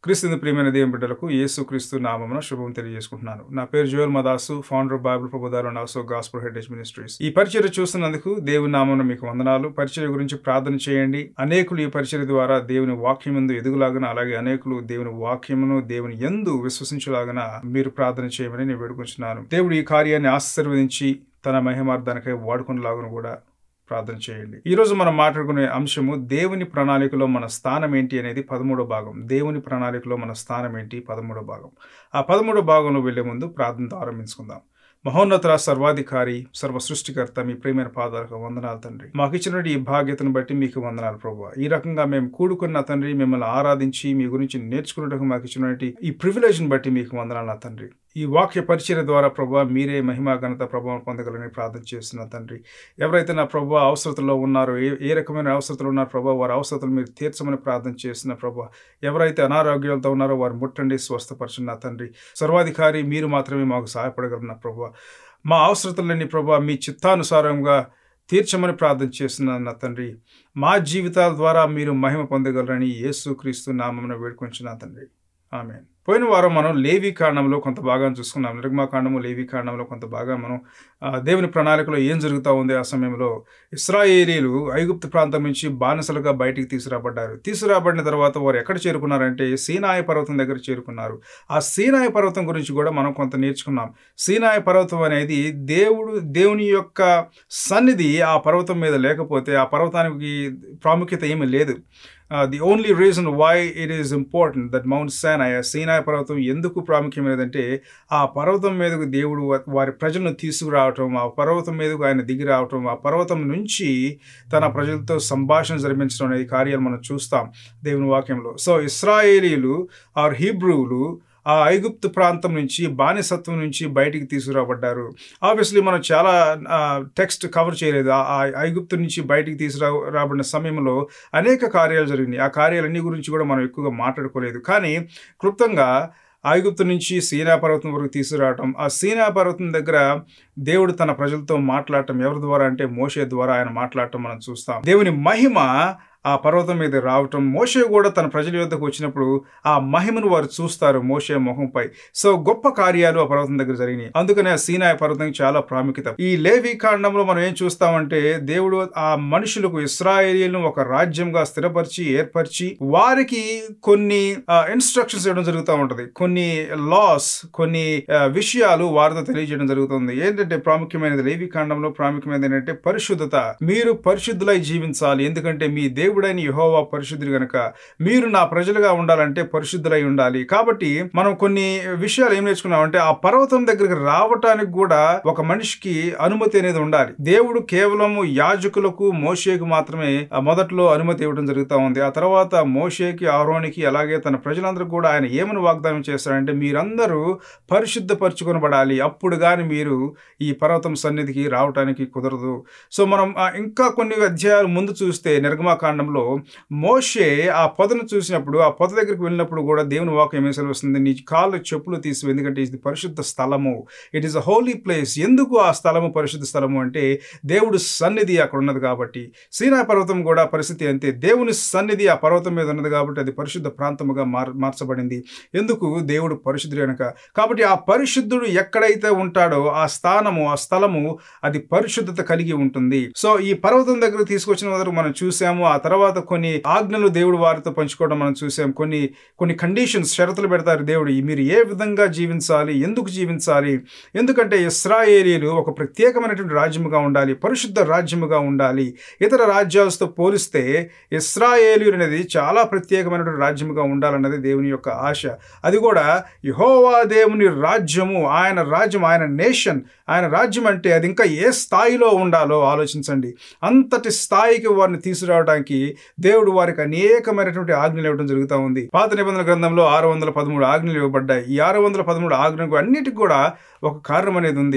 క్రీస్తు ప్రియమైన దేవుని బిడ్డలకు యేసు క్రీస్తు నామమున శుభం తెలియజేసుకుంటున్నాను నా పేరు Joel Madasu founder of Bible ప్రబోధాలు and also Gospel Heritage Ministries ఈ పరిచర్య చూస్తున్నందుకు దేవుని నామమున మీకు వందనాలు పరిచర్య గురించి ప్రార్థన చేయండి అనేకులు ఈ పరిచర్య ద్వారా దేవుని వాక్యం ఎందు ఎదుగులాగన అలాగే అనేకులు దేవుని వాక్యమును దేవుని ఎందు విశ్వసించులాగన మీరు ప్రార్థన చేయమని నేను వేడుకుంటున్నాను దేవుడు ఈ కార్యాన్ని ఆశీర్వదించి తన మహిమార్థానికై వాడుకునేలాగా కూడా ప్రార్థన చేయండి ఈ రోజు మనం మాట్లాడుకునే అంశము దేవుని ప్రణాళికలో మన స్థానం ఏంటి అనేది పదమూడో భాగం దేవుని ప్రణాళికలో మన స్థానం ఏంటి పదమూడో భాగం ఆ పదమూడో భాగంలో వెళ్లే ముందు ప్రార్థనతో ఆరంభించుకుందాం మహోన్నత సర్వాధికారి సర్వ సృష్టికర్త మీ ప్రేమైన పాదాలకు వందనాలు తండ్రి మాకు ఇచ్చినటువంటి ఈ భాగ్యతను బట్టి మీకు వందనాలు ప్రభు ఈ రకంగా మేము కూడుకున్న తండ్రి మిమ్మల్ని ఆరాధించి మీ గురించి నేర్చుకున్నట్టుగా మాకు ఇచ్చినటువంటి ఈ ప్రివిలేజ్ని బట్టి మీకు వందనాలు నా తండ్రి ఈ వాక్య పరిచయ ద్వారా ప్రభు మీరే మహిమా ఘనత ప్రభావం పొందగలని ప్రార్థన చేస్తున్న తండ్రి ఎవరైతే నా ప్రభు అవసరతలో ఉన్నారో ఏ ఏ రకమైన అవసరతలు ఉన్నారో ప్రభు వారి అవసరతలు మీరు తీర్చమని ప్రార్థన చేస్తున్న ప్రభు ఎవరైతే అనారోగ్యాలతో ఉన్నారో వారు ముట్టండి స్వస్థపరచండి నా తండ్రి సర్వాధికారి మీరు మాత్రమే మాకు సహాయపడగలరు నా ప్రభు మా అవసరతలన్నీ ప్రభు మీ చిత్తానుసారంగా తీర్చమని ప్రార్థన చేస్తున్నాను నా తండ్రి మా జీవితాల ద్వారా మీరు మహిమ పొందగలరని యేసు క్రీస్తు నామమున వేడుకొంచున్నా తండ్రి ఆమె పోయిన వారం మనం లేవి కాండంలో కొంత భాగాన్ని చూసుకున్నాం నిర్గమా కాండము లేవి కాండంలో కొంత భాగం మనం ఆ, దేవుని ప్రణాళికలో ఏం జరుగుతూ ఉంది ఆ సమయంలో ఇస్రాయేలీలు ఐగుప్తు ప్రాంతం నుంచి బానిసలుగా బయటికి తీసుకురాబడ్డారు తీసుకురాబడిన తర్వాత వారు ఎక్కడ చేరుకున్నారంటే సీనాయ పర్వతం దగ్గర చేరుకున్నారు ఆ సీనాయ పర్వతం గురించి కూడా మనం కొంత నేర్చుకున్నాం సీనాయ పర్వతం అనేది దేవుడు దేవుని యొక్క సన్నిధి ఆ పర్వతం మీద లేకపోతే ఆ పర్వతానికి ప్రాముఖ్యత ఏమీ లేదు the only reason why it is important that Mount Sinai సీనాయ పర్వతం ఎందుకు ప్రాముఖ్యమైనదంటే ఆ పర్వతం మీదకు దేవుడు వా- వారి ప్రజలను తీసుకురావటం ఆ పర్వతం మీదకు ఆయన దిగి రావటం ఆ పర్వతం నుంచి తన ప్రజలతో సంభాషణ జరిపించడం అనేది కార్యాలు మనం చూస్తాం దేవుని వాక్యంలో సో ఇస్రాయేలీలు ఆర్ హీబ్రూలు ఆ ఐగుప్తు ప్రాంతం నుంచి బానిసత్వం నుంచి బయటికి తీసుకురాబడ్డారు ఆబ్వియస్లీ మనం చాలా టెక్స్ట్ కవర్ చేయలేదు ఆ ఆ ఐగుప్తు నుంచి బయటికి తీసుకురా రాబడిన సమయంలో అనేక కార్యాలు జరిగినాయి ఆ కార్యాలన్నీ గురించి కూడా మనం ఎక్కువగా మాట్లాడుకోలేదు కానీ క్లుప్తంగా ఐగుప్తు నుంచి సీనా పర్వతం వరకు తీసుకురావటం ఆ సీనా పర్వతం దగ్గర దేవుడు తన ప్రజలతో మాట్లాడటం ఎవరి ద్వారా అంటే మోషే ద్వారా ఆయన మాట్లాడటం మనం చూస్తాం దేవుని మహిమ ఆ పర్వతం మీద రావటం మోషే కూడా తన ప్రజల యొద్దకు వచ్చినప్పుడు ఆ మహిమను వారు చూస్తారు మోషే మొహంపై సో గొప్ప కార్యాలు ఆ పర్వతం దగ్గర జరిగినాయి అందుకనే ఆ సీనాయ పర్వతం చాలా ప్రాముఖ్యత ఈ లేవి కాండంలో మనం ఏం చూస్తామంటే దేవుడు ఆ మనుషులకు ఇస్రాయేలీలను ఒక రాజ్యంగా స్థిరపరిచి ఏర్పరిచి వారికి కొన్ని ఇన్స్ట్రక్షన్స్ ఇవ్వడం జరుగుతూ ఉంటది కొన్ని లాస్ కొన్ని ఆ, విషయాలు వారితో తెలియజేయడం జరుగుతుంది ఏంటంటే ప్రాముఖ్యమైనది లేవి కాండంలో ప్రాముఖ్యమైనది ఏంటంటే పరిశుద్ధత మీరు పరిశుద్ధులై జీవించాలి ఎందుకంటే మీ దేవుడైన యెహోవా పరిశుద్ధుడు గనక మీరు నా ప్రజలుగా ఉండాలంటే పరిశుద్ధులై ఉండాలి కాబట్టి మనం కొన్ని విషయాలు ఏం నేర్చుకున్నామంటే ఆ పర్వతం దగ్గరికి రావటానికి కూడా ఒక మనిషికి అనుమతి అనేది ఉండాలి దేవుడు కేవలం యాజకులకు మోషేకు మాత్రమే ఆ మొదట్లో అనుమతి ఇవ్వడం జరుగుతూ ఉంది ఆ తర్వాత మోషేకి ఆరోనికి అలాగే తన ప్రజలందరూ కూడా ఆయన ఏమని వాగ్దానం చేస్తారంటే మీరందరూ పరిశుద్ధపరచుకొనబడాలి అప్పుడు కానీ మీరు ఈ పర్వతం సన్నిధికి రావటానికి కుదరదు సో మనం ఆ, ఇంకా కొన్ని అధ్యాయాలు ముందు చూస్తే నిర్గమాకాండంలో మోషే ఆ పొదను చూసినప్పుడు ఆ పొద దగ్గరికి వెళ్ళినప్పుడు కూడా దేవుని వాక్యం ఏమేసలు వస్తుంది నీ కాళ్ళు చెప్పులు తీసి ఎందుకంటే ఇది పరిశుద్ధ స్థలము it is a holy place ఎందుకు ఆ స్థలము పరిశుద్ధ స్థలము అంటే దేవుడు సన్నిధి అక్కడ ఉన్నది కాబట్టి సీనా పర్వతం కూడా పరిస్థితి అంతే దేవుని సన్నిధి ఆ పర్వతం మీద ఉన్నది కాబట్టి అది పరిశుద్ధ ప్రాంతముగా మార్ మార్చబడింది ఎందుకు దేవుడు పరిశుద్ధుడు కనుక కాబట్టి ఆ పరిశుద్ధుడు ఎక్కడైతే ఉంటాడో ఆ స్థానము ఆ స్థలము అది పరిశుద్ధత కలిగి ఉంటుంది సో ఈ పర్వతం దగ్గర తీసుకొచ్చిన వరకు మనం చూసాము ఆ తర్వాత కొన్ని ఆజ్ఞలు దేవుడు వారితో పంచుకోవడం మనం చూసాం కొన్ని కొన్ని కండిషన్స్ షరతులు పెడతారు దేవుడు ఈ మీరు ఏ విధంగా జీవించాలి ఎందుకు జీవించాలి ఎందుకంటే ఇస్రాయేలీలు ఒక ప్రత్యేకమైనటువంటి రాజ్యముగా ఉండాలి పరిశుద్ధ రాజ్యముగా ఉండాలి ఇతర రాజ్యాలతో పోలిస్తే ఇస్రాయేలీలు అనేది చాలా ప్రత్యేకమైనటువంటి రాజ్యముగా ఉండాలన్నది దేవుని యొక్క ఆశ అది కూడా యహోవా దేవుని రాజ్యము ఆయన రాజ్యం ఆయన నేషన్ ఆయన రాజ్యం అంటే అది ఇంకా ఏ స్థాయిలో ఉండాలో ఆలోచించండి అంతటి స్థాయికి వారిని తీసుకురావడానికి దేవుడు వారికి అనేకమైనటువంటి ఆజ్ఞలు ఇవ్వడం జరుగుతూ ఉంది పాత నిబంధన గ్రంథంలో ఆరు వందల పదమూడు ఆజ్ఞలు ఇవ్వబడ్డాయి ఈ ఆరు వందల పదమూడు ఆజ్ఞలకు అన్నిటికి కూడా ఒక కారణం అనేది ఉంది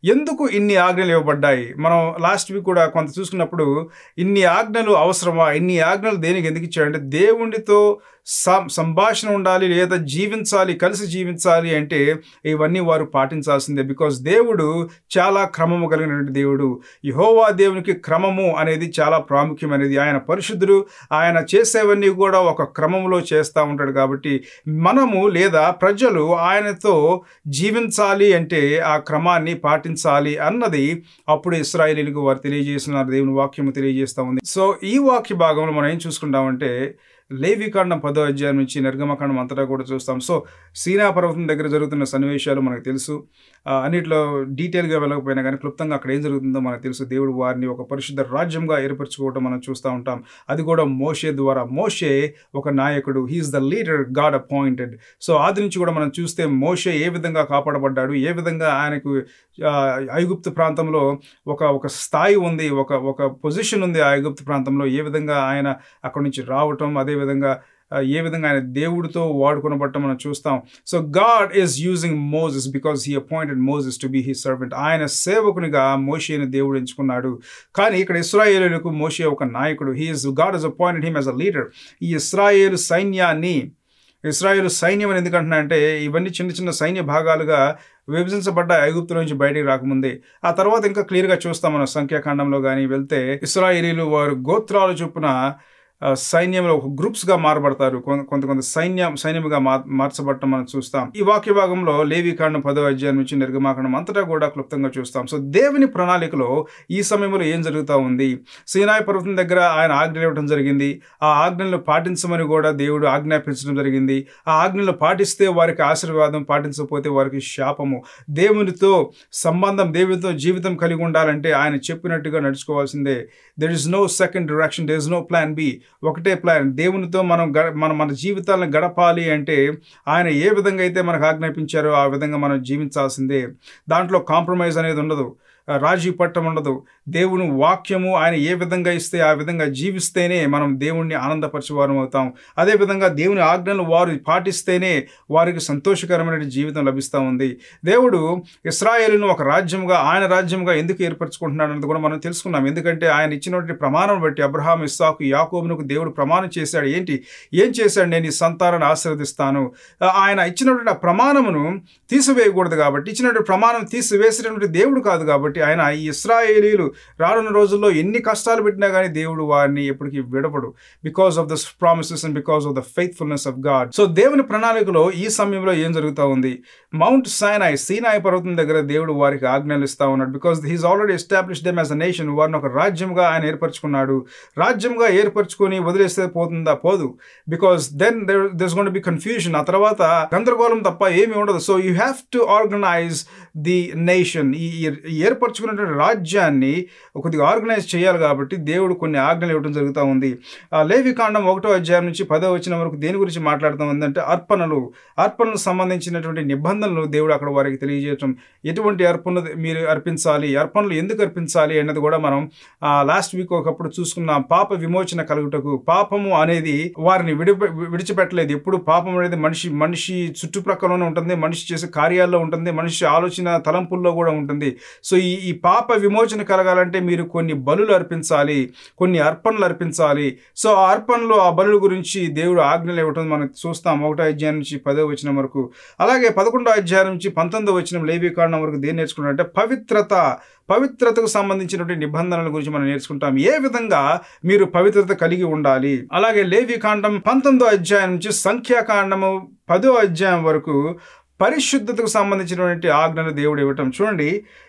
ఎందుకు ఇన్ని ఆజ్ఞలు ఇవ్వబడ్డాయి మనం లాస్ట్ వీక్ కూడా కొంత చూసుకున్నప్పుడు ఇన్ని ఆజ్ఞలు అవసరమా ఇన్ని ఆజ్ఞలు దేనికి ఎందుకు ఇచ్చాడంటే దేవునితో సం సంభాషణ ఉండాలి లేదా జీవించాలి కలిసి జీవించాలి అంటే ఇవన్నీ వారు పాటించాల్సిందే బికాస్ దేవుడు చాలా క్రమము కలిగినటువంటి దేవుడు యహోవా దేవునికి క్రమము అనేది చాలా ప్రాముఖ్యమైనది ఆయన పరిశుద్ధుడు ఆయన చేసేవన్నీ కూడా ఒక క్రమంలో చేస్తూ ఉంటాడు కాబట్టి మనము లేదా ప్రజలు ఆయనతో జీవించాలి అంటే ఆ క్రమాన్ని పాటించాలి అన్నది అప్పుడు ఇస్రాయేలీలకు వారు తెలియజేస్తున్నారు దేవుని వాక్యము తెలియజేస్తూ ఉంది సో ఈ వాక్య భాగంలో మనం ఏం చూసుకుంటామంటే లేవికాండం పదో అధ్యాయం నుంచి నిర్గమకాండం అంతటా కూడా చూస్తాం సో సీనా పర్వతం దగ్గర జరుగుతున్న సన్నివేశాలు మనకు తెలుసు ఆ, అన్నిట్లో డీటెయిల్గా వెళ్ళకపోయినా కానీ క్లుప్తంగా అక్కడ ఏం జరుగుతుందో మనకు తెలుసు దేవుడు వారిని ఒక పరిశుద్ధ రాజ్యంగా ఏర్పరచుకోవటం మనం చూస్తూ ఉంటాం అది కూడా మోషే ద్వారా మోషే ఒక నాయకుడు he is the leader God appointed so ఆది నుంచి కూడా మనం చూస్తే మోషే ఏ విధంగా కాపాడబడ్డాడు ఏ విధంగా ఆయనకు ఆ, ఐగుప్తు ప్రాంతంలో ఒక ఒక స్థాయి ఉంది ఒక ఒక పొజిషన్ ఉంది ఆ ఐగుప్తు ప్రాంతంలో ఏ విధంగా ఆయన అక్కడి నుంచి రావటం అదేవిధంగా ఆ, ఏ విధంగా ఆయన దేవుడితో వాడుకునబట్టం మనం చూస్తాం so God is using Moses because he appointed Moses to be he servant ఆయన సేవకునిగా మోషేని దేవుడు ఎంచుకున్నాడు కానీ ఇక్కడ ఇస్రాయేలులకు మోషే ఒక నాయకుడు he is God is appointed him as a leader ఈ ఇస్రాయేలు సైన్యాన్ని ఇస్రాయేల్ సైన్యం అని ఎందుకంటున్నా అంటే ఇవన్నీ చిన్న చిన్న సైన్య భాగాలుగా విభజించబడ్డ ఐగుప్తు నుంచి బయటికి రాకముందే ఆ తర్వాత ఇంకా క్లియర్గా చూస్తాం మనం సంఖ్యాకాండంలో కానీ వెళ్తే ఇస్రాయేలీలు వారు గోత్రాల చొప్పున ఆ, సైన్యంలో ఒక గ్రూప్స్గా మారబడతారు కొ- కొంత కొంత సైన్యం సైన్యముగా మార్ మార్చబడటం మనం చూస్తాం ఈ వాక్య భాగంలో లేవికాండం పదో అధ్యాయం నుంచి నిర్గమాకాండం అంతటా కూడా క్లుప్తంగా చూస్తాం సో దేవుని ప్రణాళికలో ఈ సమయంలో ఏం జరుగుతూ ఉంది సీనాయి పర్వతం దగ్గర ఆయన ఆజ్ఞలు ఇవ్వడం జరిగింది ఆ ఆజ్ఞలను పాటించమని కూడా దేవుడు ఆజ్ఞాపించడం జరిగింది ఆ ఆజ్ఞలు పాటిస్తే వారికి ఆశీర్వాదం పాటించకపోతే వారికి శాపము దేవునితో సంబంధం దేవునితో జీవితం కలిగి ఉండాలంటే ఆయన చెప్పినట్టుగా నడుచుకోవాల్సిందే there is no second direction there is no plan B ఒకటే ప్లాన్ దేవునితో మనం గ మన మన జీవితాలను గడపాలి అంటే ఆయన ఏ విధంగా అయితే మనకు ఆజ్ఞాపించారో ఆ విధంగా మనం జీవించాల్సిందే దాంట్లో కాంప్రమైజ్ అనేది ఉండదు ఆ, రాజీ పట్టం ఉండదు దేవుని వాక్యము ఆయన ఏ విధంగా ఇస్తే ఆ విధంగా జీవిస్తేనే మనం దేవుణ్ణి ఆనందపరచేవారం అవుతాం అదేవిధంగా దేవుని ఆజ్ఞలు వారు పాటిస్తేనే వారికి సంతోషకరమైన జీవితం లభిస్తూ ఉంది దేవుడు ఇస్రాయేలును ఒక రాజ్యంగా ఆయన రాజ్యంగా ఎందుకు ఏర్పరచుకుంటున్నాడు అన్నది కూడా మనం తెలుసుకున్నాం ఎందుకంటే ఆయన ఇచ్చినటువంటి ప్రమాణం బట్టి అబ్రహాం ఇస్సాకు యాకోబునకు దేవుడు ప్రమాణం చేశాడు ఏంటి ఏం చేశాడు నేను ఈ సంతానాన్ని ఆశీర్వదిస్తాను ఆ, ఆయన ఇచ్చినటువంటి ఆ ప్రమాణమును తీసివేయకూడదు కాబట్టి ఇచ్చినటువంటి ప్రమాణం తీసివేసినటువంటి దేవుడు కాదు కాబట్టి ఆయన ఈ ఇస్రాయేలీలు రానున్న రోజుల్లో ఎన్ని కష్టాలు పెట్టినా కానీ దేవుడు వారిని ఎప్పటికీ విడపడు because of the promises and because of the faithfulness of God so దేవుని ప్రణాళికలో ఈ సమయంలో ఏం జరుగుతూ ఉంది మౌంట్ సైనాయ్ సీనాయ్ పర్వతం దగ్గర దేవుడు వారికి ఆజ్ఞలు ఇస్తా ఉన్నాడు because he's already establish them as a nation వారిని ఒక రాజ్యంగా ఆయన ఏర్పరచుకున్నాడు రాజ్యంగా ఏర్పరచుకొని వదిలేస్తే పోతుందా పోదు because then there's gonna be confusion ఆ తర్వాత గందరగోళం తప్ప ఏమీ ఉండదు so you have to organise the nation ఈ ఈ ఏర్పరచుకున్నటువంటి రాజ్యాన్ని కొద్దిగా ఆర్గనైజ్ చేయాలి కాబట్టి దేవుడు కొన్ని ఆజ్ఞలు ఇవ్వడం జరుగుతూ ఉంది ఆ లేవి కాండం ఒకటో అధ్యాయం నుంచి పదో వచ్చిన వరకు దేని గురించి మాట్లాడుతూ ఉంది అంటే అర్పణలు అర్పణలకు సంబంధించినటువంటి నిబంధనలు దేవుడు అక్కడ వారికి తెలియజేయటం ఎటువంటి అర్పణలు మీరు అర్పించాలి అర్పణలు ఎందుకు అర్పించాలి అన్నది కూడా మనం లాస్ట్ వీక్ ఒకప్పుడు చూసుకున్నాం పాప విమోచన కలుగుటకు పాపము అనేది వారిని విడి విడిచిపెట్టలేదు ఎప్పుడు పాపం అనేది మనిషి మనిషి చుట్టుప్రక్కలనే ఉంటుంది మనిషి చేసే కార్యాల్లో ఉంటుంది మనిషి ఆలోచన తలంపుల్లో కూడా ఉంటుంది సో ఈ ఈ పాప విమోచన కలగాలంటే మీరు కొన్ని బలులు అర్పించాలి కొన్ని అర్పణలు అర్పించాలి సో ఆ అర్పణలు ఆ బలుల గురించి దేవుడు ఆజ్ఞలు ఇవ్వటం మనం చూస్తాం ఒకటో అధ్యాయం నుంచి పదో వచ్చిన వరకు అలాగే పదకొండో అధ్యాయం నుంచి పంతొమ్మిదో వచ్చిన లేవి కాండం వరకు దేని నేర్చుకున్నారంటే పవిత్రత పవిత్రతకు సంబంధించినటువంటి నిబంధనల గురించి మనం నేర్చుకుంటాం ఏ విధంగా మీరు పవిత్రత కలిగి ఉండాలి అలాగే లేవి కాండం పంతొమ్మిదో అధ్యాయం నుంచి సంఖ్యాకాండము పదో అధ్యాయం వరకు పరిశుద్ధతకు సంబంధించినటువంటి ఆజ్ఞలు దేవుడు ఇవ్వటం చూడండి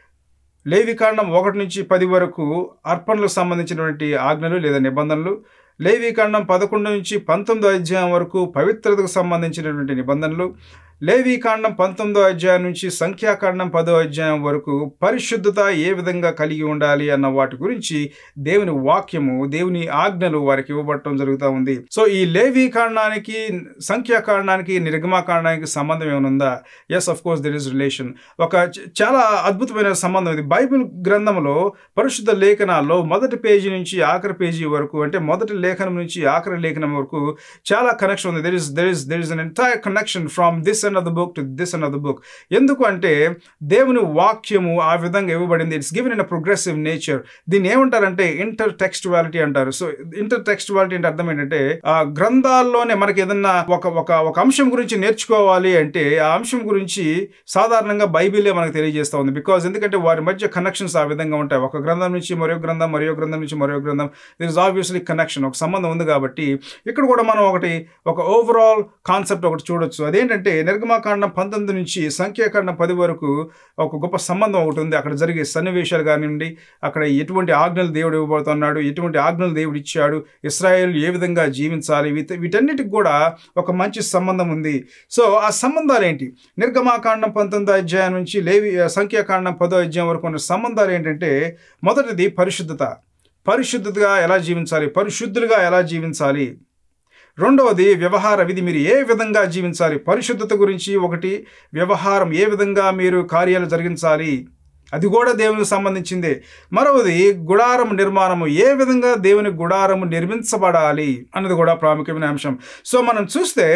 లేవికాండం ఒకటి నుంచి పది వరకు అర్పణలకు సంబంధించినటువంటి ఆజ్ఞలు లేదా నిబంధనలు లేవికాండం పదకొండు నుంచి పంతొమ్మిదో అధ్యాయం వరకు పవిత్రతకు సంబంధించినటువంటి నిబంధనలు లేవీకాండం పంతొమ్మిదో అధ్యాయం నుంచి సంఖ్యాకాండం పదో అధ్యాయం వరకు పరిశుద్ధత ఏ విధంగా కలిగి ఉండాలి అన్న వాటి గురించి దేవుని వాక్యము దేవుని ఆజ్ఞలు వారికి ఇవ్వబడటం జరుగుతూ ఉంది సో ఈ లేవీ కాండానికి సంఖ్యాకాండానికి నిర్గమాకాండానికి సంబంధం ఏమైనా yes of course there is relation ఒక చ- చాలా అద్భుతమైన సంబంధం ఇది బైబిల్ గ్రంథంలో పరిశుద్ధ లేఖనాల్లో మొదటి పేజీ నుంచి ఆఖరి పేజీ వరకు అంటే మొదటి లేఖనం నుంచి ఆఖరి లేఖనం వరకు చాలా కనెక్షన్ ఉంది there is there is there is an entire connection from this this another book to this another book ఎందుకు అంటే దేవుని వాక్యము ఆ విధంగా ఇవ్వబడింది it's given in a progressive nature దీన్ని ఏమంటారంటే ఇంటర్ టెక్స్టువాలిటీ అంటారు సో ఇంటర్ టెక్స్టువాలిటీ అంటే అర్థం ఏంటంటే ఆ గ్రంథాల్లోనే మనకి ఏదన్నా ఒక ఒక ఒక అంశం గురించి నేర్చుకోవాలి అంటే ఆ అంశం గురించి సాధారణంగా బైబిలే మనకు తెలియజేస్తా ఉంది బికాజ్ ఎందుకంటే వారి మధ్య కనెక్షన్స్ ఆ విధంగా ఉంటాయి ఒక గ్రంథం నుంచి మరో గ్రంథం మరో గ్రంథం నుంచి మరో గ్రంథం దిర్ ఇస్ ఆబ్వియస్లీ కనెక్షన్ ఒక సంబంధం ఉంది కాబట్టి ఇక్కడ కూడా మనం ఒకటి ఒక ఓవరాల్ కాన్సెప్ట్ ఒకటి చూడొచ్చు అదేంటంటే నిర్గమాకాండం పంతొమ్మిది నుంచి సంఖ్యాకాండం పది వరకు ఒక గొప్ప సంబంధం ఒకటి ఉంది అక్కడ జరిగే సన్నివేశాలు కానివ్వండి అక్కడ ఎటువంటి ఆజ్ఞలు దేవుడు ఇవ్వబోతున్నాడు ఎటువంటి ఆజ్ఞలు దేవుడు ఇచ్చాడు ఇస్రాయేల్ ఏ విధంగా జీవించాలి వీట వీటన్నిటికి కూడా ఒక మంచి సంబంధం ఉంది సో ఆ సంబంధాలు ఏంటి నిర్గమాకాండం పంతొమ్మిదో అధ్యాయం నుంచి లేవి సంఖ్యాకాండం పదో అధ్యాయం వరకు ఉన్న సంబంధాలు ఏంటంటే మొదటిది పరిశుద్ధత పరిశుద్ధతగా ఎలా జీవించాలి పరిశుద్ధులుగా ఎలా జీవించాలి రెండవది వ్యవహార విధి మీరు ఏ విధంగా జీవించాలి పరిశుద్ధత గురించి ఒకటి వ్యవహారం ఏ విధంగా మీరు కార్యాలు జరిగించాలి అది కూడా దేవునికి సంబంధించిందే మరవది గుడారం నిర్మాణము ఏ విధంగా దేవుని గుడారము నిర్మించబడాలి అన్నది కూడా ప్రాముఖ్యమైన అంశం సో మనం చూస్తే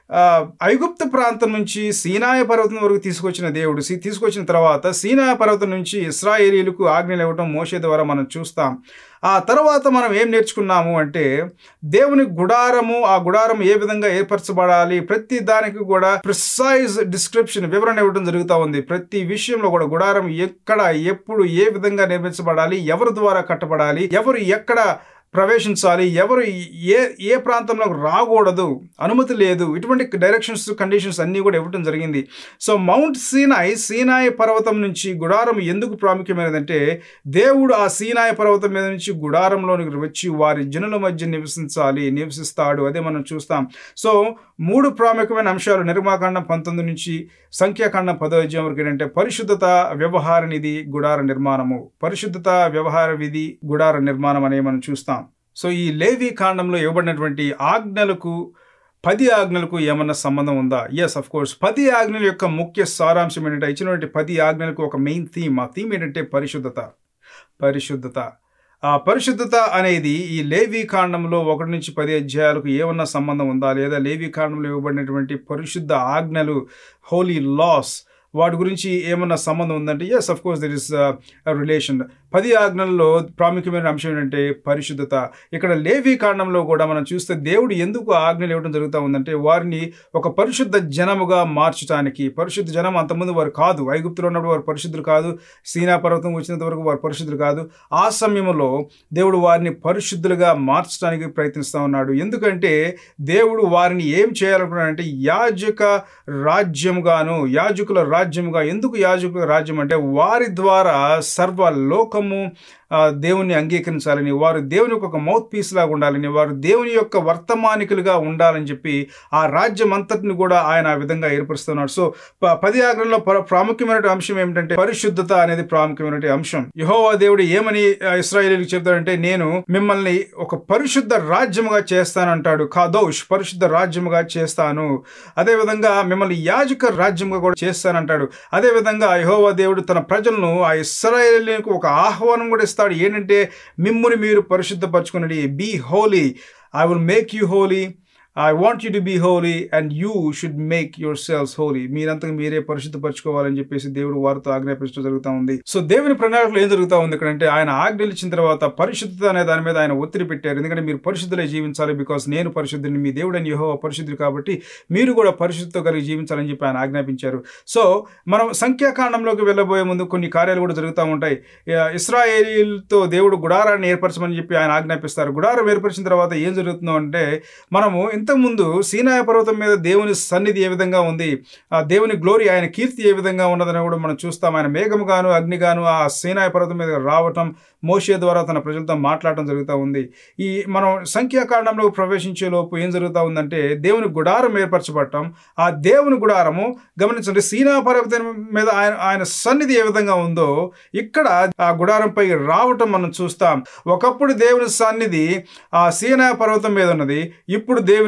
ఐగుప్త ప్రాంతం నుంచి సీనాయ పర్వతం వరకు తీసుకొచ్చిన దేవుడు తీసుకొచ్చిన తర్వాత సీనాయ పర్వతం నుంచి ఇస్రాయేలీలకు ఆజ్ఞలు ఇవ్వటం మోసే ద్వారా మనం చూస్తాం ఆ తర్వాత మనం ఏం నేర్చుకున్నాము అంటే దేవుని గుడారము ఆ గుడారం ఏ విధంగా ఏర్పరచబడాలి ప్రతి దానికి కూడా ప్రిసైజ్ డిస్క్రిప్షన్ వివరణ ఇవ్వడం జరుగుతూ ఉంది ప్రతి విషయంలో కూడా గుడారం ఎక్కడ ఎప్పుడు ఏ విధంగా నిర్మించబడాలి ఎవరి ద్వారా కట్టబడాలి ఎవరు ఎక్కడ ప్రవేశించాలి ఎవరు ఏ ఏ ప్రాంతంలో రాకూడదు అనుమతి లేదు ఇటువంటి డైరెక్షన్స్ కండిషన్స్ అన్నీ కూడా ఇవ్వడం జరిగింది సో మౌంట్ సీనాయ్ సీనాయ్ పర్వతం నుంచి గుడారం ఎందుకు ప్రాముఖ్యమైనదంటే దేవుడు ఆ సీనాయ్ పర్వతం మీద నుంచి గుడారంలోనికి వచ్చి వారి జనుల మధ్య నివసించాలి నివసిస్తాడు అదే మనం చూస్తాం సో మూడు ప్రాముఖ్యమైన అంశాలు నిర్మాకాండం పంతొమ్మిది నుంచి సంఖ్యాకాండం పదో అధ్యాయం వరకు ఏంటంటే పరిశుద్ధత వ్యవహార నిధి గుడార నిర్మాణము పరిశుద్ధత వ్యవహార విధి గుడార నిర్మాణం అనే మనం చూస్తాం సో ఈ లేవి కాండంలో ఇవ్వబడినటువంటి ఆజ్ఞలకు పది ఆజ్ఞలకు ఏమన్నా సంబంధం ఉందా ఎస్ అఫ్ కోర్స్ పది ఆజ్ఞల యొక్క ముఖ్య సారాంశం ఏంటంటే ఇచ్చినటువంటి పది ఆజ్ఞలకు ఒక మెయిన్ థీమ్ ఆ థీమ్ ఏంటంటే పరిశుద్ధత పరిశుద్ధత ఆ పరిశుద్ధత అనేది ఈ లేవి కాండంలో ఒకటి నుంచి పది అధ్యాయాలకు ఏమన్నా సంబంధం ఉందా లేదా లేవి కాండంలో ఇవ్వబడినటువంటి పరిశుద్ధ ఆజ్ఞలు హోలీ లాస్ వాటి గురించి ఏమన్నా సంబంధం ఉందంటే yes of course there is relation పది ఆజ్ఞల్లో ప్రాముఖ్యమైన అంశం ఏంటంటే పరిశుద్ధత ఇక్కడ లేవి కాండంలో కూడా మనం చూస్తే దేవుడు ఎందుకు ఆజ్ఞలు ఇవ్వడం జరుగుతూ ఉందంటే వారిని ఒక పరిశుద్ధ జనముగా మార్చడానికి పరిశుద్ధ జనం అంతకుముందు వారు కాదు ఐగుప్తులో ఉన్నప్పుడు వారు పరిశుద్ధులు కాదు సీనా పర్వతం వచ్చినంత వరకు వారు పరిశుద్ధులు కాదు ఆ సమయంలో దేవుడు వారిని పరిశుద్ధులుగా మార్చడానికి ప్రయత్నిస్తూ ఉన్నాడు ఎందుకంటే దేవుడు వారిని ఏం చేయాలనుకున్నాడంటే యాజక రాజ్యముగాను యాజకుల రాజ్యముగా ఎందుకు యాజకుల రాజ్యం అంటే వారి ద్వారా సర్వ లోకము దేవుణ్ణి అంగీకరించాలని వారు దేవుని యొక్క మౌత్ పీస్ లాగా ఉండాలని వారు దేవుని యొక్క వర్తమానికులుగా ఉండాలని చెప్పి ఆ రాజ్యం అంతటిని కూడా ఆయన ఆ విధంగా ఏర్పరుస్తున్నాడు సో పది ఆగ్రహంలో ప్రాముఖ్యమైన అంశం ఏమిటంటే పరిశుద్ధత అనేది ప్రాముఖ్యమైన అంశం యహోవా దేవుడు ఏమని ఇస్రాయేలీలకు చెప్తాడంటే నేను మిమ్మల్ని ఒక పరిశుద్ధ రాజ్యముగా చేస్తానంటాడు కాదౌష్ పరిశుద్ధ రాజ్యముగా చేస్తాను అదేవిధంగా మిమ్మల్ని యాజక రాజ్యముగా కూడా చేస్తానంటాడు అదేవిధంగా యహోవా దేవుడు తన ప్రజలను ఆ ఇస్రాయేలీలకు ఒక ఆహ్వానం కూడా ఇస్తాడు ఏంటంటే మిమ్ముని మీరు పరిశుద్ధపరచుకున్నది be holy I will make you holy I want you to be holy and you should make yourselves holy మీరంతగా మీరే పరిశుద్ధపరచుకోవాలని చెప్పేసి దేవుడు వారితో ఆజ్ఞాపించడం జరుగుతూ ఉంది సో దేవుని ప్రణాళికలో ఏం జరుగుతూ ఉంది ఇక్కడంటే ఆయన ఆజ్ఞలు ఇచ్చిన తర్వాత పరిశుద్ధత అనే దాని మీద ఆయన ఒత్తిడి పెట్టారు ఎందుకంటే మీరు పరిశుద్ధులే జీవించాలి బికాస్ నేను పరిశుద్ధుని మీ దేవుడు అని యహో పరిశుద్ధుడు కాబట్టి మీరు కూడా పరిశుద్ధత కలిగి జీవించాలని చెప్పి ఆయన ఆజ్ఞాపించారు సో మనం సంఖ్యాకాండంలోకి వెళ్ళబోయే ముందు కొన్ని కార్యాలు కూడా జరుగుతూ ఉంటాయి ఇస్రాయేలీలతో దేవుడు గుడారాన్ని ఏర్పరచమని చెప్పి ఆయన ఆజ్ఞాపిస్తారు గుడారం ఏర్పరిచిన తర్వాత ఏం జరుగుతుందో అంటే మనము ఇంతకుముందు సీనాయ పర్వతం మీద దేవుని సన్నిధి ఏ విధంగా ఉంది ఆ దేవుని గ్లోరీ ఆయన కీర్తి ఏ విధంగా ఉన్నదని కూడా మనం చూస్తాం ఆయన మేఘముగాను అగ్నిగాను ఆ సీనాయ పర్వతం మీద రావటం మోషే ద్వారా తన ప్రజలతో మాట్లాడటం జరుగుతూ ఉంది ఈ మనం సంఖ్యాకాండంలో ప్రవేశించే లోపు ఏం జరుగుతూ ఉందంటే దేవుని గుడారం ఏర్పరచబడటం ఆ దేవుని గుడారము గమనించండి సీనా పర్వతం మీద ఆయన ఆయన సన్నిధి ఏ విధంగా ఉందో ఇక్కడ ఆ గుడారంపై రావటం మనం చూస్తాం ఒకప్పుడు దేవుని సన్నిధి ఆ సీనా పర్వతం మీద ఉన్నది ఇప్పుడు దేవుని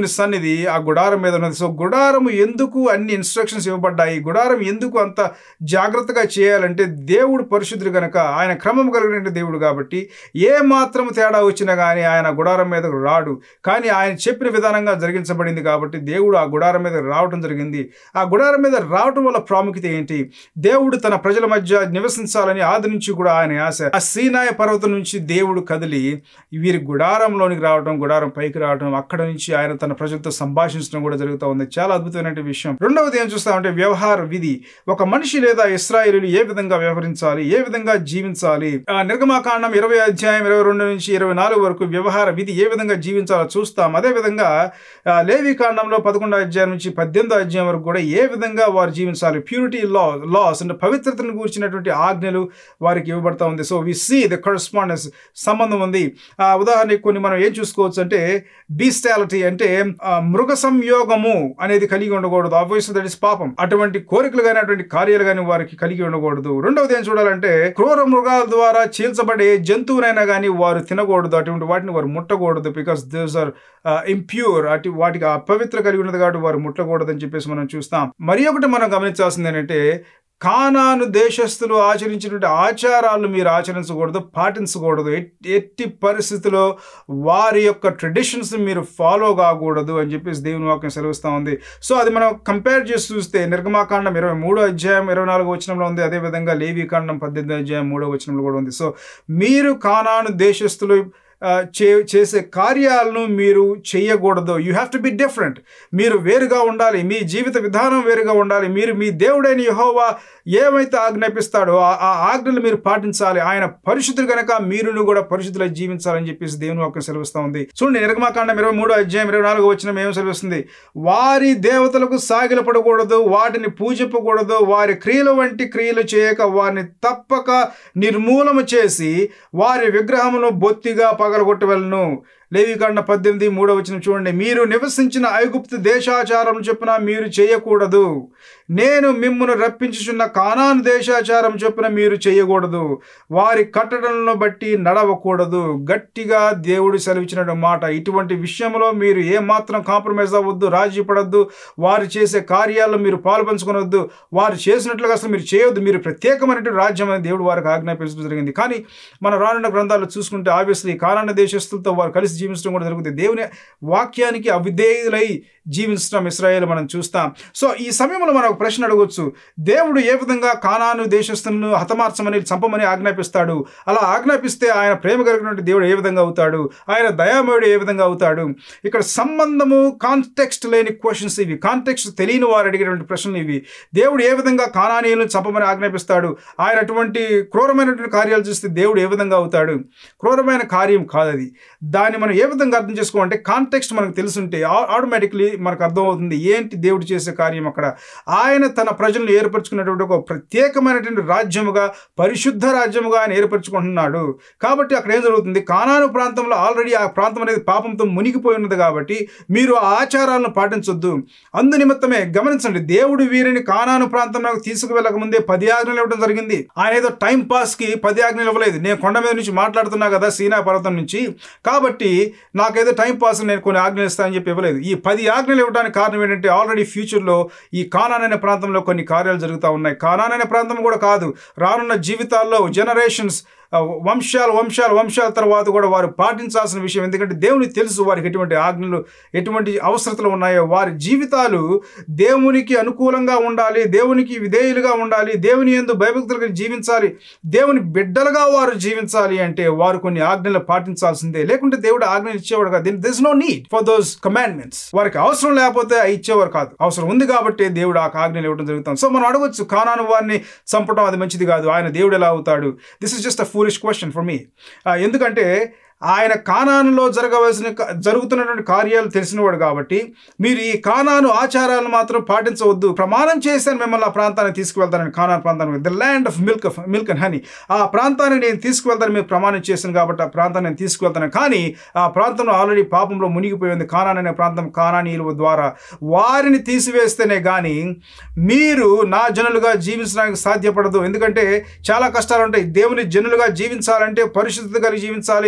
దేవుని సన్నిధి ఆ గుడారం మీద ఉన్నది సో గుడారం ఎందుకు అన్ని ఇన్స్ట్రక్షన్స్ ఇవ్వబడ్డాయి గుడారం ఎందుకు అంత జాగ్రత్తగా చేయాలంటే దేవుడు పరిశుద్ధుడు గనక ఆయన క్రమం కలిగిన దేవుడు కాబట్టి ఏ మాత్రం తేడా వచ్చినా కానీ ఆయన గుడారం మీద రాడు కానీ ఆయన చెప్పిన విధానంగా జరిగించబడింది కాబట్టి దేవుడు ఆ గుడారం మీద రావడం జరిగింది ఆ గుడారం మీద రావడం వల్ల ప్రాముఖ్యత ఏంటి దేవుడు తన ప్రజల మధ్య నివసించాలని ఆది నుంచి కూడా ఆయన ఆశ ఆ సీనాయ పర్వతం నుంచి దేవుడు కదిలి వీరి గుడారంలోనికి రావడం గుడారం పైకి రావడం అక్కడ నుంచి ఆయన తన ప్రజలతో సంభాషించడం కూడా జరుగుతూ ఉంది చాలా అద్భుతమైన విషయం రెండవది ఏం చూస్తామంటే వ్యవహార విధి ఒక మనిషి లేదా ఇస్రాయేలీలు ఏ విధంగా వ్యవహరించాలి ఏ విధంగా జీవించాలి ఆ నిర్గమాకాండం ఇరవై అధ్యాయం ఇరవై రెండు నుంచి ఇరవై నాలుగు వరకు వ్యవహార విధి ఏ విధంగా జీవించాలో చూస్తాం అదే విధంగా ఆ, లేవి కాండంలో పదకొండో అధ్యాయం నుంచి పద్దెనిమిదో అధ్యాయం వరకు కూడా ఏ విధంగా వారు జీవించాలి ప్యూరిటీ లా లాస్ అంటే పవిత్రతను కూర్చున్నటువంటి ఆజ్ఞలు వారికి ఇవ్వబడతా ఉంది so we see the correspondence సంబంధం ఉంది ఆ ఉదాహరణకి కొన్ని మనం ఏం చూసుకోవచ్చు అంటే బీస్టాలిటీ అంటే ఆ, మృగ సంయోగము అనేది కలిగి ఉండకూడదు ఆబ్వియస్ దట్ ఇస్ పాపం అటువంటి కోరికలు కానీ అటువంటి కార్యాలు కానీ వారికి కలిగి ఉండకూడదు రెండవది ఏం చూడాలంటే క్రూర మృగాల ద్వారా చీల్చబడే జంతువునైనా కానీ వారు తినకూడదు అటువంటి వాటిని వారు ముట్టకూడదు బికాస్ దిస్ ఆర్ ఇంప్యూర్ అటు వాటికి అపవిత్ర కలిగి ఉన్నది కాబట్టి వారు ముట్టకూడదు అని చెప్పేసి మనం చూస్తాం మరి ఒకటి మనం గమనించాల్సింది ఏంటంటే కానాను దేశస్తులు ఆచరించినటువంటి ఆచారాలను మీరు ఆచరించకూడదు పాటించకూడదు ఎట్- ఎట్టి పరిస్థితిలో వారి యొక్క ట్రెడిషన్స్ మీరు ఫాలో కాకూడదు అని చెప్పేసి దేవుని వాక్యం సెలవిస్తూ ఉంది సో అది మనం కంపేర్ చేసి చూస్తే నిర్గమాకాండం ఇరవై మూడో అధ్యాయం ఇరవై నాలుగో వచనంలో ఉంది అదేవిధంగా లేవీకాండం పద్దెనిమిది అధ్యాయం మూడో వచనంలో కూడా ఉంది సో మీరు కానాను దేశస్తులు ఆ, చే చేసే కార్యాలను మీరు చేయకూడదు you have to be different మీరు వేరుగా ఉండాలి మీ జీవిత విధానం వేరుగా ఉండాలి మీరు మీ దేవుడైన యహోవా ఏమైతే ఆజ్ఞాపిస్తాడో ఆ ఆ ఆజ్ఞలు మీరు పాటించాలి ఆయన పరిశుద్ధులు కనుక మీరును కూడా పరిశుద్ధులై జీవించాలని చెప్పేసి దేవుని ఒక సెలవిస్తూ ఉంది చూడండి నిర్గమాకాండం ఇరవై మూడో అధ్యాయం ఇరవై నాలుగు వచ్చిన ఏం సెలవిస్తుంది వారి దేవతలకు సాగిలపడకూడదు వాటిని పూజింపకూడదు వారి క్రియలు వంటి క్రియలు చేయక వారిని తప్పక నిర్మూలన చేసి వారి విగ్రహమును బొత్తిగా పగలగొట్టవలను లేవికాండ పద్దెనిమిది మూడో వచ్చిన చూడండి మీరు నివసించిన ఐగుప్తు దేశాచారం చొప్పున మీరు చేయకూడదు నేను మిమ్మును రప్పించుచున్న కానాను దేశాచారం చొప్పున మీరు చేయకూడదు వారి కట్టడలను బట్టి నడవకూడదు గట్టిగా దేవుడు సెలవిచ్చిన మాట ఇటువంటి విషయంలో మీరు ఏమాత్రం కాంప్రమైజ్ అవ్వద్దు రాజీ పడద్దు వారు చేసే కార్యాల్లో మీరు పాల్పంచుకొనొద్దు వారు చేసినట్లుగా అసలు మీరు చేయొద్దు మీరు ప్రత్యేకమైనటువంటి రాజ్యం అని దేవుడు వారికి ఆజ్ఞాపించడం జరిగింది కానీ మన రానున్న గ్రంథాలు చూసుకుంటే ఆబ్వియస్లీ కాలాన దేశస్తులతో వారు కలిసి జీవించడం కూడా జరుగుతుంది దేవుని వాక్యానికి అవిధేయులై జీవించడం ఇస్రాయేల్ మనం చూస్తాం సో ఈ సమయంలో మనం ఒక ప్రశ్న అడగవచ్చు దేవుడు ఏ విధంగా కానాను దేశస్తులను హతమార్చమని చంపమని ఆజ్ఞాపిస్తాడు అలా ఆజ్ఞాపిస్తే ఆయన ప్రేమ కలిగినటువంటి దేవుడు ఏ విధంగా అవుతాడు ఆయన దయామయుడు ఏ విధంగా అవుతాడు ఇక్కడ సంబంధము కాంటెక్స్ట్ లేని క్వశ్చన్స్ ఇవి కాంటెక్స్ట్ తెలియని వారు అడిగేటువంటి ప్రశ్నలు ఇవి దేవుడు ఏ విధంగా కానానీయులను చంపమని ఆజ్ఞాపిస్తాడు ఆయన అటువంటి క్రూరమైనటువంటి కార్యాలు చూస్తే దేవుడు ఏ విధంగా అవుతాడు క్రూరమైన కార్యం కాదు అది దాన్ని మనం ఏ విధంగా అర్థం చేసుకోవాలంటే కాంటెక్స్ట్ మనకు తెలుసుంటే ఆటోమేటిక్లీ మనకు అర్థమవుతుంది ఏంటి దేవుడు చేసే కార్యం అక్కడ ఆయన తన ప్రజలను ఏర్పరచుకున్నటువంటి ఒక ప్రత్యేకమైనటువంటి రాజ్యముగా పరిశుద్ధ రాజ్యముగా ఆయన ఏర్పరచుకుంటున్నాడు కాబట్టి అక్కడ ఏం జరుగుతుంది కానాను ప్రాంతంలో ఆల్రెడీ ఆ ప్రాంతం అనేది పాపంతో మునిగిపోయి ఉన్నది కాబట్టి మీరు ఆ ఆచారాలను పాటించొద్దు అందు నిమిత్తమే గమనించండి దేవుడు వీరిని కానాను ప్రాంతంలోకి తీసుకువెళ్ళక ముందే పది ఆజ్ఞలు ఇవ్వడం జరిగింది ఆయన ఏదో టైం పాస్ కి పది ఆజ్ఞలు ఇవ్వలేదు నేను కొండ మీద నుంచి మాట్లాడుతున్నా కదా సీనా పర్వతం నుంచి కాబట్టి నాకేదో టైం పాస్ నేను కొన్ని ఆజ్ఞలు ఇస్తానని చెప్పి ఇవ్వలేదు ఈ పది ఆజ్ఞలు ఇవ్వడానికి కారణం ఏంటంటే ఆల్రెడీ ఫ్యూచర్లో ఈ కానాన్ అనే ప్రాంతంలో కొన్ని కార్యాలు జరుగుతూ ఉన్నాయి కానాన్ అనే ప్రాంతం కూడా కాదు రానున్న జీవితాల్లో జనరేషన్స్ వంశాలు వంశాలు వంశాల తర్వాత కూడా వారు పాటించాల్సిన విషయం ఎందుకంటే దేవునికి తెలుసు వారికి ఎటువంటి ఆజ్ఞలు ఎటువంటి అవసరతలు ఉన్నాయో వారి జీవితాలు దేవునికి అనుకూలంగా ఉండాలి దేవునికి విధేయులుగా ఉండాలి దేవుని ఎందు భయభక్తులుగా జీవించాలి దేవుని బిడ్డలుగా వారు జీవించాలి అంటే వారు కొన్ని ఆజ్ఞలు పాటించాల్సిందే లేకుంటే దేవుడు ఆజ్ఞలు ఇచ్చేవాడు కాదు this no need for those commandments వారికి అవసరం లేకపోతే అవి ఇచ్చేవారు కాదు అవసరం ఉంది కాబట్టి దేవుడు ఆ ఆజ్ఞలు ఇవ్వడం జరుగుతుంది సో మనం అడగొచ్చు కానాను వారిని చంపడం అది మంచిది కాదు ఆయన దేవుడు ఎలా అవుతాడు this is just a foolish question for me ఎందుకంటే ఆయన కానానులో జరగవలసిన జరుగుతున్నటువంటి కార్యాలు తెలిసినవాడు కాబట్టి మీరు ఈ కానాను ఆచారాలను మాత్రం పాటించవద్దు ప్రమాణం చేశాను మిమ్మల్ని ఆ ప్రాంతానికి తీసుకువెళ్తానని కానాను ప్రాంతానికి the land of milk milk and honey ఆ ప్రాంతానికి నేను తీసుకువెళ్తాను మీరు ప్రమాణం చేశాను కాబట్టి ఆ ప్రాంతాన్ని నేను తీసుకువెళ్తాను కానీ ఆ ప్రాంతంలో ఆల్రెడీ పాపంలో మునిగిపోయింది కానాన్ అనే ప్రాంతం కానానీయుల ద్వారా వారిని తీసివేస్తేనే కానీ మీరు నా జనులుగా జీవించడానికి సాధ్యపడదు ఎందుకంటే చాలా కష్టాలు ఉంటాయి దేవుని జనులుగా జీవించాలంటే పరిశుద్ధత కలిగి జీవించాలి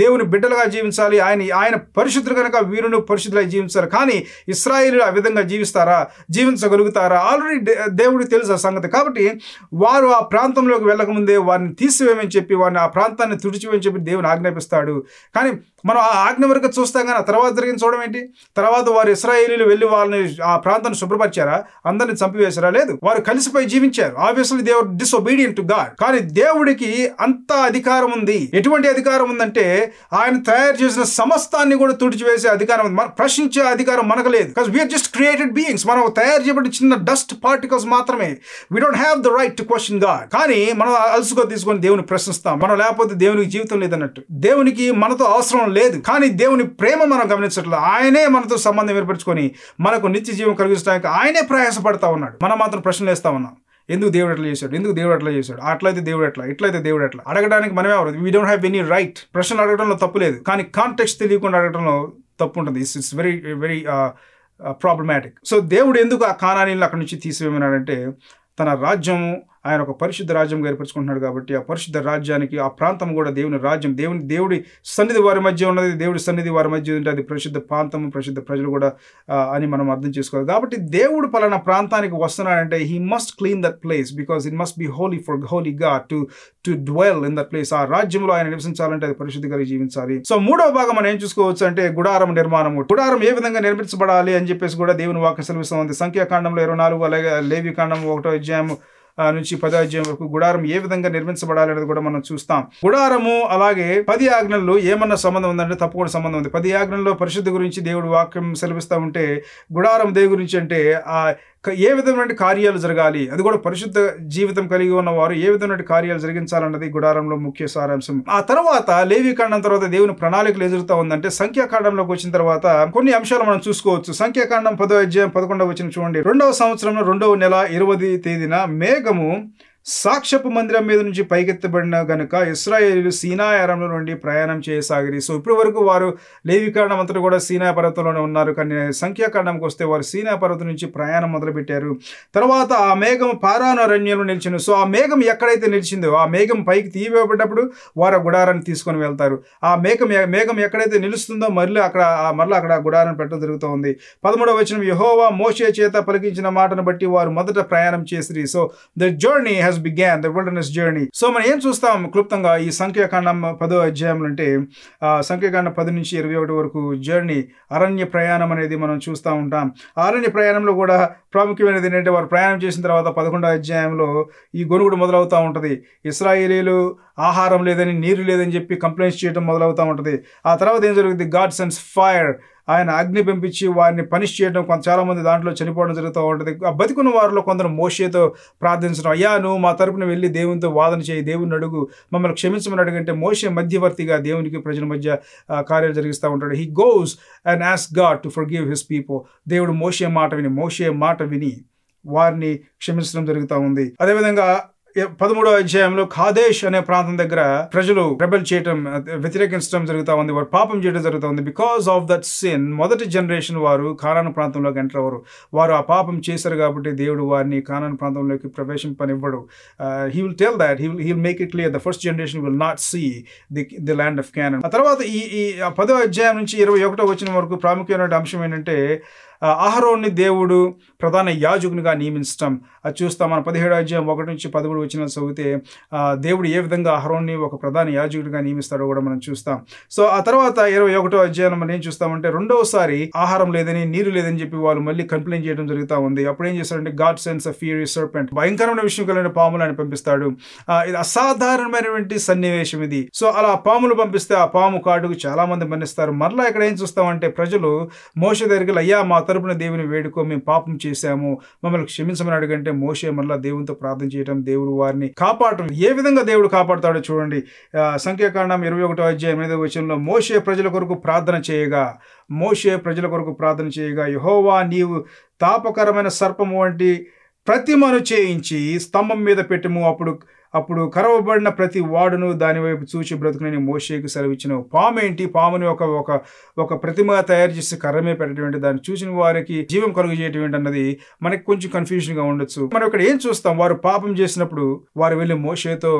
దేవుని బిడ్డలుగా జీవించాలి ఆయన ఆయన పరిశుద్ధులు కనుక వీరును పరిశుద్ధులై జీవించాలి కానీ ఇస్రాయిలు ఆ విధంగా జీవిస్తారా జీవించగలుగుతారా ఆల్రెడీ దేవుడికి తెలుసు ఆ సంగతి కాబట్టి వారు ఆ ప్రాంతంలోకి వెళ్ళకముందే వారిని తీసివేయమని చెప్పి వారిని ఆ ప్రాంతాన్ని తుడిచివేయని చెప్పి దేవుని ఆజ్ఞాపిస్తాడు కానీ మనం ఆ ఆజ్ఞ వరకు చూస్తాం కానీ ఆ తర్వాత జరిగిన చూడడం ఏంటి తర్వాత వారు ఇస్రాయేలీలు వెళ్ళి వాళ్ళని ఆ ప్రాంతాన్ని శుభ్రపరిచారా అందరిని చంపివేశారా లేదు వారు కలిసిపోయి జీవించారు obviously they were disobedient to God కానీ దేవుడికి అంత అధికారం ఉంది ఎటువంటి అధికారం ఉందంటే ఆయన తయారు చేసిన సమస్తాన్ని కూడా తుడిచివేసే అధికారం ఉంది మన ప్రశ్నించే అధికారం మనకు లేదు because we are just created beings మనం తయారు చేయబడిన చిన్న డస్ట్ పార్టికల్స్ మాత్రమే we don't have the right to question God కానీ మనం అలసుగా తీసుకొని దేవుని ప్రశ్నిస్తాం మనం లేకపోతే దేవునికి జీవితం లేదన్నట్టు దేవునికి మనతో అవసరం లేదు కానీ దేవుని ప్రేమ మనం గమనించట్లేదు ఆయనే మనతో సంబంధం ఏర్పరచుకొని మనకు నిత్య జీవం కలిగించడానికి ఆయనే ప్రయాసపడతా ఉన్నాడు మనం మాత్రం ప్రశ్నలు వేస్తా ఉన్నాం ఎందుకు దేవుడు అట్లా చేశాడు ఎందుకు దేవుడు అట్లా చేశాడు అట్లయితే దేవుడు ఎట్లా ఇట్లయితే దేవుడు ఎట్లా అడగడానికి మనమే అవరు we don't have any right ప్రశ్నలు అడగడంలో తప్పు లేదు కానీ కాంటెక్స్ట్ తెలియకుండా అడగడంలో తప్పు ఉంటుంది it's it's very very problematic so దేవుడు ఎందుకు ఆ కానానీలను అక్కడి నుంచి తీసివేయమన్నాడంటే తన రాజ్యము ఆయన ఒక పరిశుద్ధ రాజ్యం ఏర్పరచుకుంటున్నాడు కాబట్టి ఆ పరిశుద్ధ రాజ్యానికి ఆ ప్రాంతం కూడా దేవుని రాజ్యం దేవుని దేవుడి సన్నిధి వారి మధ్య ఉన్నది దేవుడి సన్నిధి వారి మధ్య ఉంటే అది పరిశుద్ధ ప్రాంతం పరిశుద్ధ ప్రజలు కూడా ఆ, అని మనం అర్థం చేసుకోవాలి కాబట్టి దేవుడు పలానా ప్రాంతానికి వస్తున్నాడంటే he must clean that place because it must be holy for holy God to to dwell in that place ఆ రాజ్యంలో ఆయన నివసించాలంటే అది పరిశుద్ధి కలిగి జీవించాలి సో మూడవ భాగం మనం ఏం చూసుకోవచ్చు అంటే గుడారం నిర్మాణము గుడారం ఏ విధంగా నిర్మించబడాలి అని చెప్పేసి కూడా దేవుని వాక్యం సెలవిస్తుంది సంఖ్యాకాండంలో ఇరవై నాలుగు అలాగే లేవి కాండం ఒకటో అధ్యాయం ఆ, నుంచి పదో అధ్యాయం వరకు గుడారం ఏ విధంగా నిర్మించబడాలి అనేది కూడా మనం చూస్తాం గుడారము అలాగే పది ఆజ్ఞల్లో ఏమన్నా సంబంధం ఉందంటే తప్పకుండా సంబంధం ఉంది పది ఆజ్ఞల్లో పరిశుద్ధి గురించి దేవుడు వాక్యం సెలవిస్తూ ఉంటే గుడారం దేవు గురించి అంటే ఆ క- ఏ విధమైన కార్యాలు జరగాలి అది కూడా పరిశుద్ధ జీవితం కలిగి ఉన్న వారు ఏ విధమైన కార్యాలు జరిగించాలన్నది గుడారంలో ముఖ్య సారాంశం ఆ తర్వాత లేవి కాండం తర్వాత దేవుని ప్రణాళికలు ఎదురుతా ఉందంటే సంఖ్యాకాండంలోకి వచ్చిన తర్వాత కొన్ని అంశాలు మనం చూసుకోవచ్చు సంఖ్యాకాండం పదో అధ్యాయం పదకొండవ వచ్చిన చూడండి రెండవ సంవత్సరంలో రెండవ నెల ఇరవై తేదీన మేఘము సాక్ష్యపు మందిరం మీద నుంచి పైకెత్తబడిన గనుక ఇస్రాయేలీలు సీనాయారంలో నుండి ప్రయాణం చేయసాగిరి సో ఇప్పటి వరకు వారు లేవికాండం అంతటా కూడా సీనా పర్వతంలోనే ఉన్నారు కానీ సంఖ్యాకాండంకి వస్తే వారు సీనా పర్వతం నుంచి ప్రయాణం మొదలుపెట్టారు తర్వాత ఆ మేఘం పారాను అరణ్యంలో నిలిచింది సో ఆ మేఘం ఎక్కడైతే నిలిచిందో ఆ మేఘం పైకి తీయబడ్డప్పుడు వారు ఆ గుడారాన్ని తీసుకొని వెళ్తారు ఆ మేఘం మేఘం ఎక్కడైతే నిలుస్తుందో మళ్ళీ అక్కడ ఆ- మళ్ళీ అక్కడ ఆ గుడారం పెట్టడం జరుగుతూ ఉంది పదమూడవ వచనం యహోవా మోషే చేత పలికించిన మాటను బట్టి వారు మొదట ప్రయాణం చేసిరి so the journey has begun the wilderness journey so మనం ఏం చూస్తాం క్లుప్తంగా ఈ సంఖ్యాకాండం పదో అధ్యాయంలో అంటే ఆ సంఖ్యాకాండం పది నుంచి ఇరవై ఒకటి వరకు జర్నీ అరణ్య ప్రయాణం అనేది మనం చూస్తూ ఉంటాం ఆ అరణ్య ప్రయాణంలో కూడా ప్రాముఖ్యమైనది ఏంటంటే వారు ప్రయాణం చేసిన తర్వాత పదకొండో అధ్యాయంలో ఈ గొనుగుడు మొదలవుతూ ఉంటుంది ఇస్రాయేలీలు ఆహారం లేదని నీరు లేదని చెప్పి కంప్లైంట్స్ చేయడం మొదలవుతూ ఉంటుంది ఆ తర్వాత ఏం జరుగుతుంది గాడ్ సెన్స్ ఫైర్ ఆయన అగ్ని పంపించి వారిని పనిష్ చేయడం కొంత చాలా మంది దాంట్లో చనిపోవడం జరుగుతూ ఉంటుంది ఆ బతికున్న వారిలో కొందరు మోషేతో ప్రార్థించడం అయ్యా నువ్వు మా తరపున వెళ్ళి దేవునితో వాదన చేయి దేవుని అడుగు మమ్మల్ని క్షమించమని అడుగంటే మోషే మధ్యవర్తిగా దేవునికి ప్రజల మధ్య ఆ, కార్యాలు జరిగిస్తూ ఉంటాడు హీ గోస్ అండ్ ఆస్ God to forgive his people దేవుడు మోషే మాట విని మోషే మాట విని వారిని క్షమించడం జరుగుతూ ఉంది అదేవిధంగా ఎ- పదమూడో అధ్యాయంలో ఖాదేశ్ అనే ప్రాంతం దగ్గర ప్రజలు రెబెల్ చేయటం అదే, వ్యతిరేకించడం జరుగుతూ ఉంది వారు పాపం చేయడం జరుగుతూ ఉంది బికాస్ ఆఫ్ దట్ సిన్ మొదటి జనరేషన్ వారు కానాను ప్రాంతంలోకి ఎంటర్ అవ్వరు వారు ఆ పాపం చేశారు కాబట్టి దేవుడు వారిని కానాను ప్రాంతంలోకి ప్రవేశింపనివ్వడు he will tell that he will he will make it clear the first generation will not see the the land of Canaan ఆ తర్వాత ఈ ఈ ఆ పదో అధ్యాయం నుంచి ఇరవై ఒకటో వచ్చిన వరకు ప్రాముఖ్యమైన అంశం ఏంటంటే ఆ, అహరోన్ని దేవుడు ప్రధాన యాజకునిగా నియమించటం అది చూస్తాం మన పదిహేడు అధ్యాయం ఒకటి నుంచి పదమూడు వచ్చిన చదివితే ఆ, దేవుడు ఏ విధంగా అహరోన్ని ఒక ప్రధాన యాజకుడిగా నియమిస్తాడో కూడా మనం చూస్తాం సో ఆ తర్వాత ఇరవై ఒకటో అధ్యాయం మనం ఏం చూస్తామంటే రెండవసారి ఆహారం లేదని నీరు లేదని చెప్పి వాళ్ళు మళ్ళీ కంప్లైంట్ చేయడం జరుగుతూ ఉంది అప్పుడు ఏం చేస్తాడంటే God sends a fiery serpent భయంకరమైన విషయం కలిగిన పాములు అని పంపిస్తాడు ఆ, ఇది అసాధారణమైనటువంటి సన్నివేశం ఇది సో అలా పాములు పంపిస్తే ఆ పాము కాటుకు చాలా మంది మన్నిస్తారు మరలా ఇక్కడ ఏం చూస్తామంటే ప్రజలు మోస దగ్గరికి అయ్యా మా తరపున దేవుని వేడుకో మేము పాపం చేశాము మమ్మల్ని క్షమించమని అడగంటే మోసే మరలా దేవునితో ప్రార్థన చేయడం దేవుడు వారిని కాపాడటం ఏ విధంగా దేవుడు కాపాడుతాడో చూడండి ఆ, సంఖ్యాకాండం ఇరవై ఒకటో అధ్యాయం ఎనిమిదో వచనంలో మోసే ప్రజల కొరకు ప్రార్థన చేయగా మోసే ప్రజల కొరకు ప్రార్థన చేయగా యహోవా నీవు తాపకరమైన సర్పము వంటి ప్రతిమను చేయించి స్తంభం మీద పెట్టము అప్పుడు అప్పుడు కరవబడిన ప్రతి వాడును దాని వైపు చూచి బ్రతుకుని మోషేకు సెలవిచ్చిన పాము ఏంటి పాముని ఒక ఒక ఒక ప్రతిమగా తయారు చేసి కర్రమే పెట్టడం ఏంటి దాన్ని చూసిన వారికి జీవం కలుగు చేయటం ఏంటి అన్నది మనకి కొంచెం కన్ఫ్యూజన్ గా ఉండొచ్చు మనం ఇక్కడ ఏం చూస్తాం వారు పాపం చేసినప్పుడు వారు వెళ్ళి మోషేతో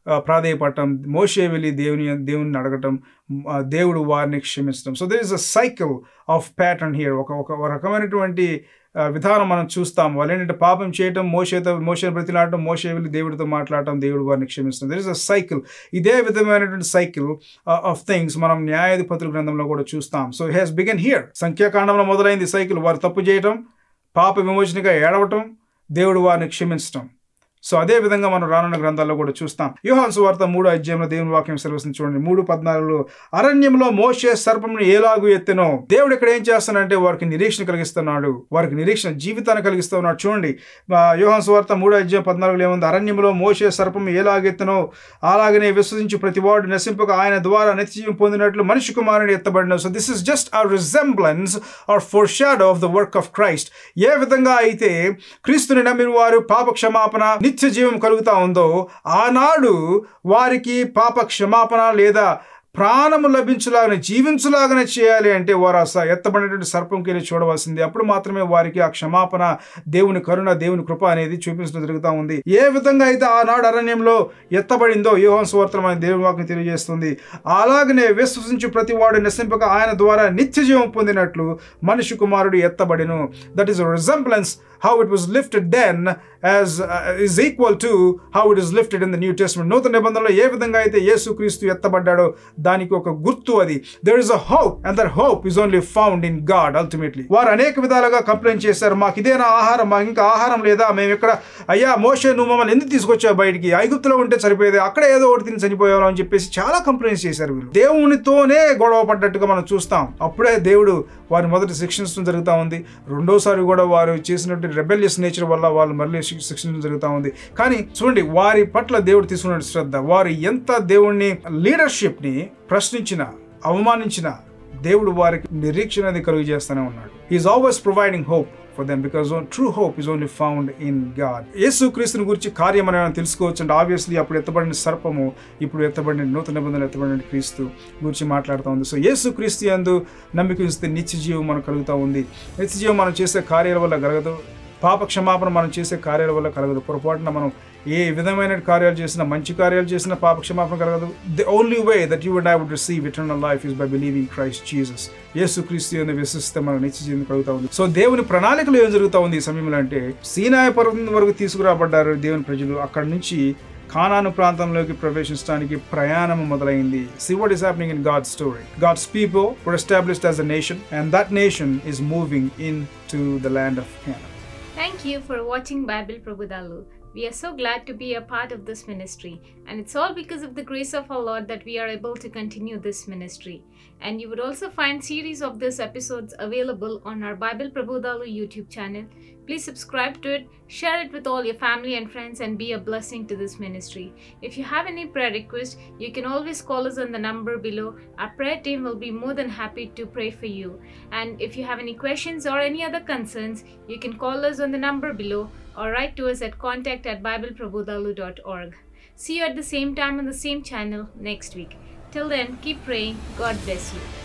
ఆ, ప్రాధేయపడటం మోషే వెళ్ళి దేవుని దేవుని అడగటం ఆ, దేవుడు వారిని క్షమించడం so there is a cycle of pattern here ఒక ఒక ఒక రకమైనటువంటి ఆ, విధానం మనం చూస్తాం వాళ్ళు ఏంటంటే పాపం చేయటం మోసేతో మోసేని బ్రతిలాడటం మోసే వెళ్ళి దేవుడితో మాట్లాడటం దేవుడు వారిని క్షమించడం దర్ ఇస్ అ సైకిల్ ఇదే విధమైనటువంటి సైకిల్ ఆఫ్ థింగ్స్ మనం న్యాయాధిపతుల గ్రంథంలో కూడా చూస్తాం సో హ్యాస్ బిగన్ హియర్ సంఖ్యాకాండంలో మొదలైంది సైకిల్ వారు తప్పు చేయటం పాప విమోచనగా ఏడవటం దేవుడు వారిని క్షమించటం సో అదే విధంగా మనం రానున్న గ్రంథాల్లో కూడా చూస్తాం యోహాన్ సువార్త మూడో అధ్యాయంలో దేవుని వాక్యం సెలవుస్తుంది చూడండి మూడు పద్నాలుగులో అరణ్యంలో మోసే సర్పమును ఏలాగు ఎత్తెనో దేవుడు ఇక్కడ ఏం చేస్తానంటే వారికి నిరీక్షణ కలిగిస్తున్నాడు వారికి నిరీక్షణ జీవితాన్ని కలిగిస్తున్నాడు చూడండి ఆ, యోహాన్ సువార్త మూడో అధ్యాయం పద్నాలుగులో ఏముంది అరణ్యంలో మోసే సర్పం ఏలాగెత్తనో అలాగనే విశ్వసించి ప్రతివాడు నశింపక ఆయన ద్వారా నిత్యజీవం పొందినట్లు మనిషి కుమారుని ఎత్తబడిన so this is just a resemblance or foreshadow of the work of Christ ఏ విధంగా అయితే క్రీస్తుని నమ్మిన వారు పాప క్షమాపణ నిత్య జీవం కలుగుతా ఉందో ఆనాడు వారికి పాప క్షమాపణ లేదా ప్రాణము లభించులాగానే జీవించులాగానే చేయాలి అంటే వారు ఆ స- ఎత్తబడినటువంటి సర్పంకి వెళ్ళి చూడవలసింది అప్పుడు మాత్రమే వారికి ఆ క్షమాపణ దేవుని కరుణ దేవుని కృప అనేది చూపించడం జరుగుతూ ఉంది ఏ విధంగా అయితే ఆనాడు అరణ్యంలో ఎత్తబడిందో యోహన్ స్వార్థం అనే దేవుని వాక్యం తెలియజేస్తుంది అలాగనే విశ్వసించి ప్రతి వాడు నశింపక ఆయన ద్వారా నిత్య జీవం పొందినట్లు మనిషి కుమారుడు ఎత్తబడిను that is resemblance how it was lifted then as uh, is equal to how it is lifted in the New Testament. నూతన నిబంధనలో ఏ విధంగా అయితే యేసుక్రీస్తు ఎత్తబడ్డాడో దానికి ఒక గుర్తు అది there is a hope and that hope is only found in God ultimately వారు అనేక విధాలుగా కంప్లైంట్ చేశారు మాకు ఇదేనా ఆహారం మాకు ఇంకా ఆహారం లేదా మేము ఇక్కడ అయ్యా మోషే నువ్వు మమ్మల్ని ఎందుకు తీసుకొచ్చావు బయటికి ఐగుప్తులో ఉంటే సరిపోయేది అక్కడ ఏదో ఒకటి తిని చనిపోయావు అని చెప్పేసి చాలా కంప్లైంట్స్ చేశారు వీళ్ళు దేవునితోనే గొడవ పడ్డట్టుగా మనం చూస్తాం అప్పుడే దేవుడు వారిని మొదటి శిక్షించడం జరుగుతూ ఉంది రెండోసారి కూడా వారు చేసినటువంటి రెబెలియస్ నేచర్ వల్ల వాళ్ళు మళ్ళీ శిక్ష- శిక్షించడం జరుగుతూ ఉంది కానీ చూడండి వారి పట్ల దేవుడు తీసుకున్న శ్రద్ధ వారు ఎంత దేవుణ్ణి లీడర్షిప్ ని ప్రశ్నించిన అవమానించిన దేవుడు వారికి నిరీక్షణ అనేది కలుగు చేస్తూనే ఉన్నాడు is always providing hope for them because true hope is only found in God Yesu క్రీస్తుని గురించి కార్యం మనం తెలుసుకోవచ్చు అంటే ఆబ్వియస్లీ అప్పుడు ఎత్తబడిన సర్పము ఇప్పుడు ఎత్తబడిన నూతన నిబంధనలు ఎత్తబడిన క్రీస్తు గురించి మాట్లాడుతూ ఉంది సో యేసు క్రీస్తు యందు నమ్మిక ఉంచితే నిత్య జీవం మనకు కలుగుతూ ఉంది నిత్య జీవం మనం చేసే కార్యాల వల్ల కలగదు పాప క్షమాపణ మనం చేసే కార్యాల వల్ల కలగదు పొరపాటున మనం ఏ విధమైన కార్యాలు చేసినా మంచి కార్యాలు చేసినా పాప క్షమాపణ కలగదు the only way that you and I would receive eternal life is by believing Christ Jesus Yesu Kristu అని విశ్వసిస్తే మన నిత్య జీవం కలుగుతా ఉంది సో దేవుని ప్రణాళికలు ఏం జరుగుతా ఉంది ఈ సమయంలో అంటే సీనాయ పర్వతం వరకు తీసుకురాబడ్డారు దేవుని ప్రజలు అక్కడి నుంచి ఖానాను ప్రాంతంలోకి ప్రవేశించడానికి ప్రయాణం మొదలైంది see what is happening in God story God's people were established as a nation and that nation is moving into the land of Canaan. Thank you for watching Bible Prabhudalu. We are so glad to be a part of this ministry, and it's all because of the grace of our Lord that we are able to continue this ministry. And you would also find series of these episodes available on our Bible Prabhudalu YouTube channel. Please subscribe to it, share it with all your family and friends, and be a blessing to this ministry. If you have any prayer requests, you can always call us on the number below. Our prayer team will be more than happy to pray for you. And if you have any questions or any other concerns, you can call us on the number below or write to us at contact at bibleprabhudalu.org. See you at the same time on the same channel next week. Till then, keep praying. God bless you.